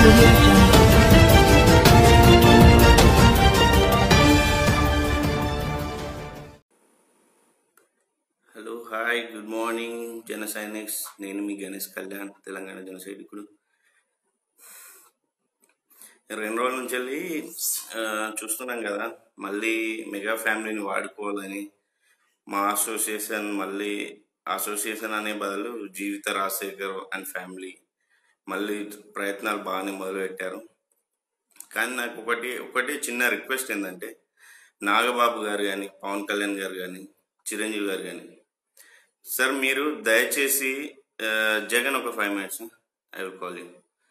audio jungle. Hello hi good morning Jana Sainiks నేను మీ గణేష్ కళ్యాణ్ తెలంగాణ జన సైనికుడు రెండు రోజుల నుంచి వెళ్ళి ఆ, చూస్తున్నాం కదా మళ్ళీ మెగా ఫ్యామిలీని వాడుకోవాలని మా అసోసియేషన్ మళ్ళీ అసోసియేషన్ అనే బదులు జీవిత రాజశేఖర్ అండ్ ఫ్యామిలీ మళ్ళీ ప్రయత్నాలు బాగానే మొదలుపెట్టారు కానీ నాకు ఒకటి ఒకటి చిన్న రిక్వెస్ట్ ఏంటంటే నాగబాబు గారు కానీ పవన్ కళ్యాణ్ గారు కానీ చిరంజీవి గారు కానీ సార్ మీరు దయచేసి ఆ, జగన్ ఒక five minutes I will call you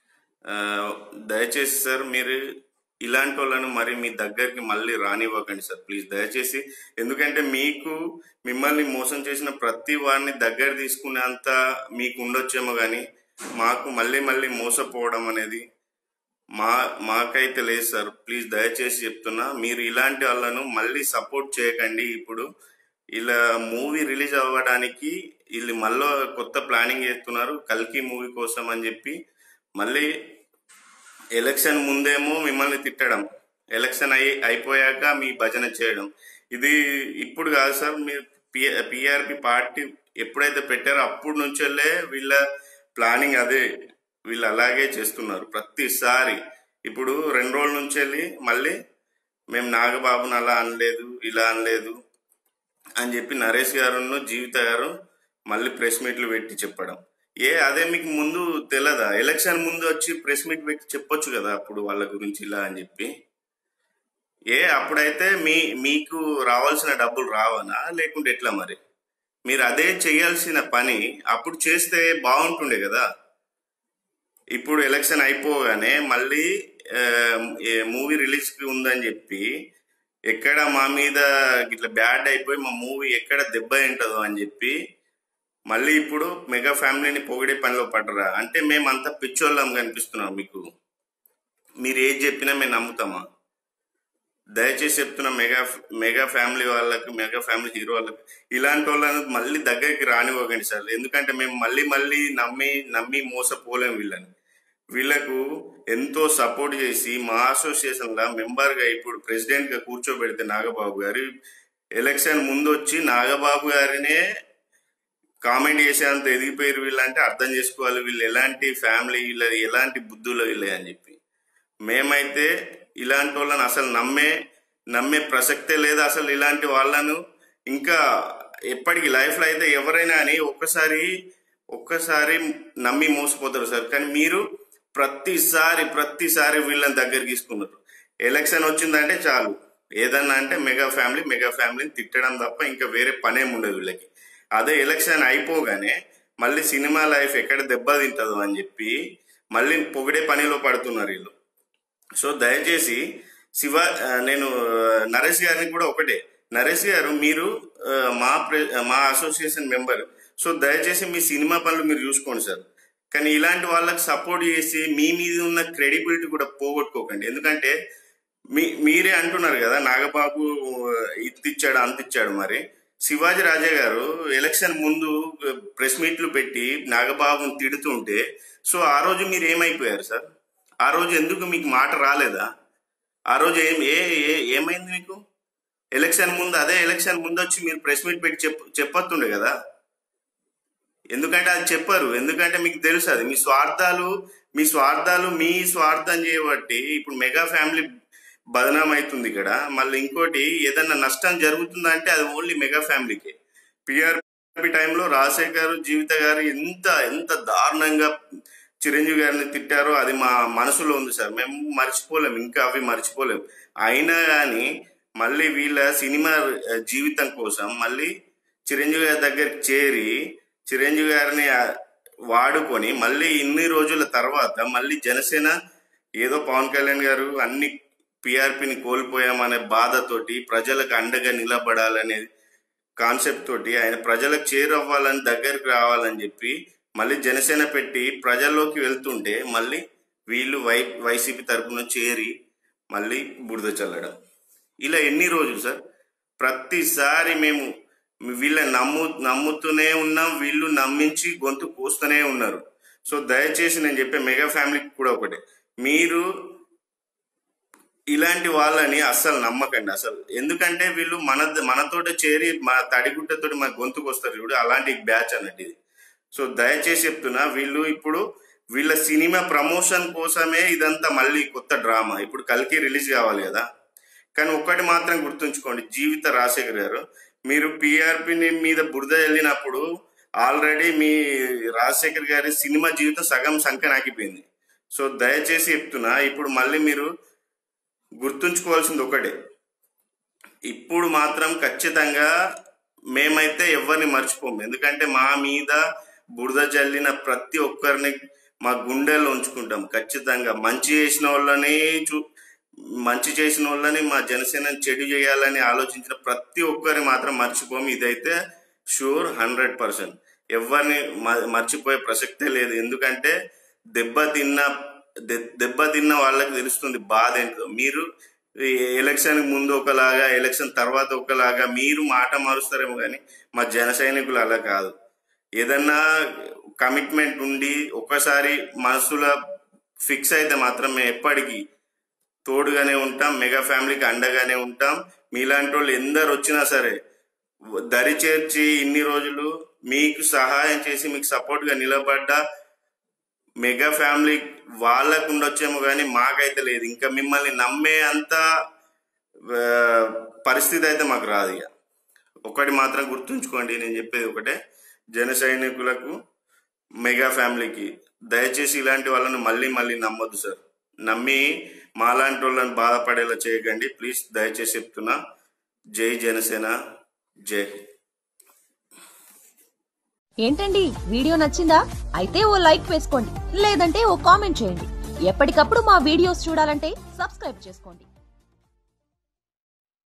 దయచేసి సార్ మీరు ఇలాంటి వాళ్ళను మరి మీ దగ్గరికి మళ్ళీ రానివ్వకండి సార్ ప్లీజ్ దయచేసి ఎందుకంటే మీకు మిమ్మల్ని మోసం చేసిన ప్రతి వారిని దగ్గర తీసుకునేంత మీకు ఉండొచ్చేమో కానీ మాకు మళ్ళీ మళ్ళీ మోసపోవడం అనేది మా మాకైతే లేదు సార్ ప్లీజ్ దయచేసి చెప్తున్నా మీరు ఇలాంటి వాళ్ళను మళ్ళీ సపోర్ట్ చేయకండి ఇప్పుడు ఇలా మూవీ రిలీజ్ అవ్వడానికి వీళ్ళు మళ్ళీ కొత్త ప్లానింగ్ చేస్తున్నారు కల్కి మూవీ కోసం అని చెప్పి మళ్ళీ ఎలక్షన్ ముందేమో మిమ్మల్ని తిట్టడం ఎలక్షన్ అయి అయిపోయాక మీ భజన చేయడం ఇది ఇప్పుడు కాదు సార్ మీరు పిఆర్పి పార్టీ ఎప్పుడైతే పెట్టారో అప్పటి నుంచెల్లే వీళ్ళ ప్లానింగ్ అదే వీళ్ళు అలాగే చేస్తున్నారు ప్రతిసారి ఇప్పుడు రెండు రోజుల నుంచి వెళ్ళి మళ్ళీ మేము నాగబాబుని అలా అనలేదు ఇలా అనలేదు అని చెప్పి నరేష్ గారు జీవిత గారు మళ్ళీ ప్రెస్ మీట్లు పెట్టి చెప్పడం ఏ అదే మీకు ముందు తెలదా ఎలక్షన్ ముందు వచ్చి ప్రెస్ మీట్ పెట్టి చెప్పొచ్చు కదా అప్పుడు వాళ్ళ గురించి ఇలా అని చెప్పి ఏ అప్పుడైతే మీ మీకు రావాల్సిన డబ్బులు రావనా లేకుంటే ఎట్లా మరి మీరు అదే చేయాల్సిన పని అప్పుడు చేస్తే బాగుంటుండే కదా ఇప్పుడు ఎలక్షన్ అయిపోగానే మళ్ళీ మూవీ రిలీజ్ కి ఉందని చెప్పి ఎక్కడ మా మీద ఇట్లా బ్యాడ్ అయిపోయి మా మూవీ ఎక్కడ దెబ్బ తింటదో అని చెప్పి మళ్ళీ ఇప్పుడు మెగా ఫ్యామిలీని పొగిడే పనిలో పడరా అంటే మేము అంత పిచ్చోళ్ళం కనిపిస్తున్నాం మీకు మీరు ఏది చెప్పినా మేము నమ్ముతామా దయచేసి చెప్తున్నా మెగా మెగా ఫ్యామిలీ వాళ్ళకి మెగా ఫ్యామిలీ హీరో వాళ్ళకి ఇలాంటి వాళ్ళని మళ్ళీ దగ్గరికి రానివ్వకండి సార్ ఎందుకంటే మేము మళ్ళీ మళ్ళీ నమ్మి నమ్మి మోసపోలేం వీళ్ళని వీళ్ళకు ఎంతో సపోర్ట్ చేసి మా అసోసియేషన్ లా మెంబర్ గా ఇప్పుడు ప్రెసిడెంట్ గా కూర్చోబెడితే నాగబాబు గారు ఎలక్షన్ ముందు వచ్చి నాగబాబు గారినే కామెంట్ చేసేంత ఎదిగిపోయారు వీళ్ళంటే అర్థం చేసుకోవాలి వీళ్ళు ఎలాంటి ఫ్యామిలీ వీళ్ళది ఎలాంటి బుద్ధులు వీళ్ళే అని చెప్పి మేమైతే ఇలాంటి వాళ్ళని అసలు నమ్మే నమ్మే ప్రసక్తే లేదు అసలు ఇలాంటి వాళ్ళను ఇంకా ఎప్పటికి లైఫ్లో అయితే ఎవరైనా అని ఒక్కసారి ఒక్కసారి నమ్మి మోసపోతారు సార్ కానీ మీరు ప్రతిసారి ప్రతిసారి వీళ్ళని దగ్గరికి తీసుకున్నారు ఎలక్షన్ వచ్చిందంటే చాలు ఏదన్నా అంటే మెగా ఫ్యామిలీ మెగా ఫ్యామిలీని తిట్టడం తప్ప ఇంకా వేరే పనేం ఉండదు వీళ్ళకి అదే ఎలక్షన్ అయిపోగానే మళ్ళీ సినిమా లైఫ్ ఎక్కడ దెబ్బ తింటుందో అని చెప్పి మళ్ళీ పొగిడే పనిలో పడుతున్నారు వీళ్ళు సో దయచేసి శివ ఆ, నేను ఆ, నరేష్ గారిని కూడా ఒకటే నరేష్ గారు మీరు ఆ, మా ప్రె- మా అసోసియేషన్ మెంబర్ సో దయచేసి మీ సినిమా పనులు మీరు చూసుకోండి సార్ కానీ ఇలాంటి వాళ్ళకి సపోర్ట్ చేసి మీ మీద ఉన్న క్రెడిబిలిటీ కూడా పోగొట్టుకోకండి ఎందుకంటే మీ మీరే అంటున్నారు కదా నాగబాబు ఇంత ఇచ్చాడు అంత ఇచ్చాడు మరి శివాజీ రాజా గారు ఎలక్షన్ ముందు ప్రెస్ మీట్లు పెట్టి నాగబాబుని తిడుతుంటే సో ఆ రోజు మీరు ఏమైపోయారు సార్ ఆ రోజు ఎందుకు మీకు మాట రాలేదా ఆ రోజు ఏం ఏ ఏ- ఏమైంది మీకు ఎలక్షన్ ముందు అదే ఎలక్షన్ ముందు వచ్చి మీరు ప్రెస్ మీట్ పెట్టి చెప్ప చెప్పొస్తుండే కదా ఎందుకంటే అది చెప్పరు ఎందుకంటే మీకు తెలుసు అది మీ స్వార్థాలు మీ స్వార్థాలు మీ స్వార్థం చేయబట్టి ఇప్పుడు మెగా ఫ్యామిలీ బదనాం అవుతుంది ఇక్కడ మళ్ళీ ఇంకోటి ఏదన్నా నష్టం జరుగుతుందంటే అది ఓన్లీ మెగా ఫ్యామిలీకే పిఆర్పి టైంలో రాజశేఖర్ జీవిత గారు ఎంత ఎంత దారుణంగా చిరంజీవి గారిని తిట్టారో అది మా మనసులో ఉంది సార్ మేము మర్చిపోలేం ఇంకా అవి మర్చిపోలేం అయినా కానీ మళ్ళీ వీళ్ళ సినిమా ఆ, జీవితం కోసం మళ్ళీ చిరంజీవి గారి దగ్గరికి చేరి చిరంజీవి గారిని ఆ, వాడుకొని మళ్ళీ ఇన్ని రోజుల తర్వాత మళ్ళీ జనసేన ఏదో పవన్ కళ్యాణ్ గారు అన్ని పిఆర్పిని కోల్పోయామనే బాధతోటి ప్రజలకు అండగా నిలబడాలనే కాన్సెప్ట్ తోటి ఆయన ప్రజలకు చేరవ్వాలని దగ్గరికి రావాలని చెప్పి మళ్ళీ జనసేన పెట్టి ప్రజల్లోకి వెళ్తుంటే మళ్ళీ వీళ్ళు వై వైసీపీ తరపున చేరి మళ్ళీ బురద చల్లడం ఇలా ఎన్ని రోజులు సార్ ప్రతిసారి మేము వీళ్ళని నమ్ము నమ్ముతూనే ఉన్నాం వీళ్ళు నమ్మించి గొంతు కోస్తూనే ఉన్నారు సో దయచేసి నేను చెప్పే మెగా ఫ్యామిలీకి కూడా ఒకటే మీరు ఇలాంటి వాళ్ళని అస్సలు నమ్మకండి అసలు ఎందుకంటే వీళ్ళు మన మనతోటి చేరి మన తడిగుడ్డతోటి మన గొంతుకు వస్తారు చూడు అలాంటి బ్యాచ్ అన్నట్టు ఇది సో దయచేసి చెప్తున్నా వీళ్ళు ఇప్పుడు వీళ్ళ సినిమా ప్రమోషన్ కోసమే ఇదంతా మళ్ళీ కొత్త డ్రామా ఇప్పుడు కల్కి రిలీజ్ కావాలి కదా కానీ ఒక్కటి మాత్రం గుర్తుంచుకోండి జీవిత రాజశేఖర్ గారు మీరు పిఆర్పి మీద బురద వెళ్ళినప్పుడు ఆల్రెడీ మీ రాజశేఖర్ గారి సినిమా జీవితం సగం సంకనాకిపోయింది సో దయచేసి చెప్తున్నా ఇప్పుడు మళ్ళీ మీరు గుర్తుంచుకోవాల్సింది ఒకటే ఇప్పుడు మాత్రం ఖచ్చితంగా మేమైతే ఎవరిని మర్చిపోము ఎందుకంటే మా మీద బురద జల్లిన ప్రతి ఒక్కరిని మా గుండెల్లో ఉంచుకుంటాం ఖచ్చితంగా మంచి చేసిన వాళ్ళని చూ మంచి చేసిన వాళ్ళని మా జనసేన చెడు చేయాలని ఆలోచించిన ప్రతి ఒక్కరిని మాత్రం మర్చిపోము ఇదైతే షూర్ హండ్రెడ్ పర్సెంట్ ఎవరిని మ- మర్చిపోయే ప్రసక్తే లేదు ఎందుకంటే దెబ్బ తిన్న దె- దెబ్బ తిన్న వాళ్ళకి తెలుస్తుంది బాధ ఏంటో మీరు ఈ ఎలక్షన్ ముందు ఒకలాగా ఎలక్షన్ తర్వాత ఒకలాగా మీరు మాట మారుస్తారేమో కానీ మా జన సైనికులు అలా కాదు ఏదన్నా కమిట్మెంట్ ఉండి ఒక్కసారి మనసులో ఫిక్స్ అయితే మాత్రం మేము ఎప్పటికీ తోడుగానే ఉంటాం మెగా ఫ్యామిలీకి అండగానే ఉంటాం మీలాంటి వాళ్ళు ఎందరు వచ్చినా సరే దరి చేర్చి ఇన్ని రోజులు మీకు సహాయం చేసి మీకు సపోర్ట్ గా నిలబడ్డ మెగా ఫ్యామిలీ వాళ్ళకు ఉండొచ్చేమో కానీ మాకైతే లేదు ఇంకా మిమ్మల్ని నమ్మే అంత ఆ, పరిస్థితి అయితే మాకు రాదు ఇక ఒకటి మాత్రం గుర్తుంచుకోండి నేను చెప్పేది ఒకటే జన సైనికులకు మెగా ఫ్యామిలీకి దయచేసి ఇలాంటి వాళ్ళని మళ్ళీ మళ్ళీ నమ్మొద్దు సార్ నమ్మి మాలాంటి వాళ్ళని బాధపడేలా చేయకండి ప్లీజ్ దయచేసి చెప్తున్నా జై జనసేన జై హింద్. ఏంటండి వీడియో నచ్చిందా అయితే ఓ లైక్ వేసుకోండి లేదంటే ఓ కామెంట్ చేయండి ఎప్పటికప్పుడు మా వీడియోస్ చూడాలంటే సబ్స్క్రైబ్ చేసుకోండి